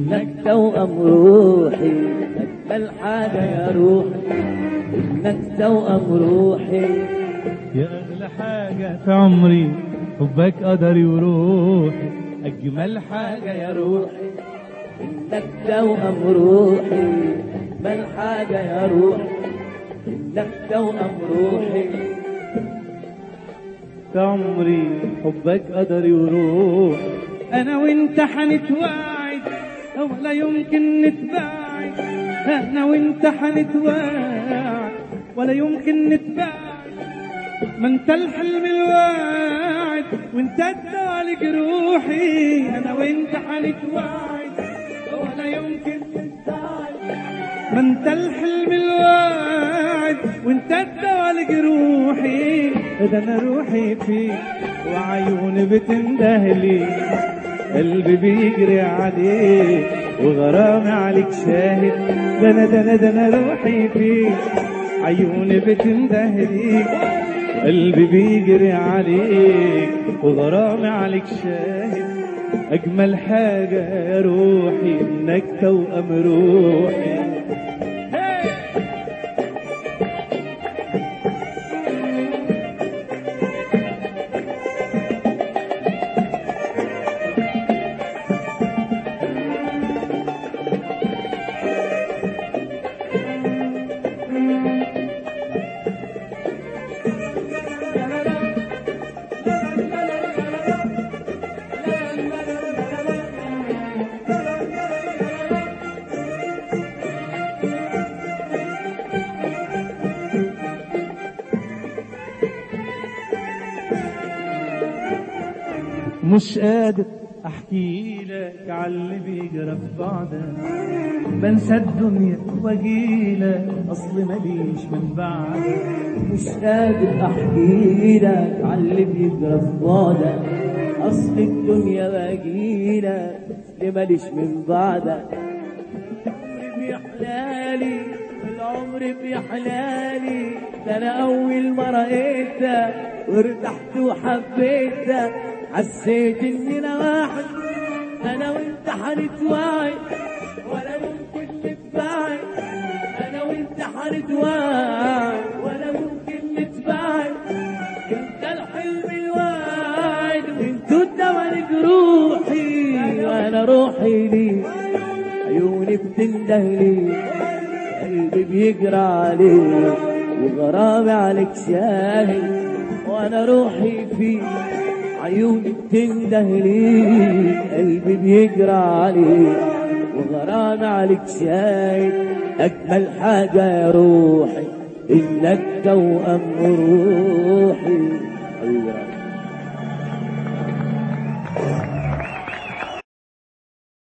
إنك توأم روحي أجمل حاجة يا روحي إنك توأم روحي يا أغلى حاجة في عمري حبك قدري وروحي أجمل حاجة يا روحي إنك توأم روحي أجمل حاجة يا روحي إنك توأم روحي في عمري حبك قدري وروحي أنا وأنت حنتواعد ولا يمكن نتباعد أنا وأنت حنتواعد ولا يمكن نتباعد ما انت الحلم الواعد وانت الدالك روحي انا وانت حنتواعد ولا يمكن نتباعد ما انت الحلم الواعد وانت الدالك روحي ده انا روحي فيك وعيوني بتندهلي قلبي بيجري عليك وغرامي عليك شاهد ده انا ده انا ده انا روحي فيك عيوني بتندهلي قلبي بيجري عليك وغرامي عليك شاهد أجمل حاجة يا روحي إنك توأم روحي مش قادر احكي لك على اللي بيجرى في بعدك بنسى الدنيا واجيلك اصل ماليش من بعدك مش قادر احكي لك على اللي بيجرى في بعدك اصل الدنيا باجيلك اللي ماليش من بعدك العمر في حلالي العمر في حلالي ده انا اول ما رأيتك وارتحت وحبيتك حسيت ان انا واحد انا وانت حنتواعد ولا ممكن نتباعد انا وانت حنتواعد ولا ممكن نتباعد انت الحلم الواعد وانتو الدوالك روحي وانا روحي لي عيوني بتنده لي قلبي بيجرى عليك وغرامي عليك شاهد وانا روحي فيك عيوني بتنده لي قلبي بيجرى عليك وغرامي عليك شاهد اجمل حاجه يا روحي انك توأم روحي حبيبي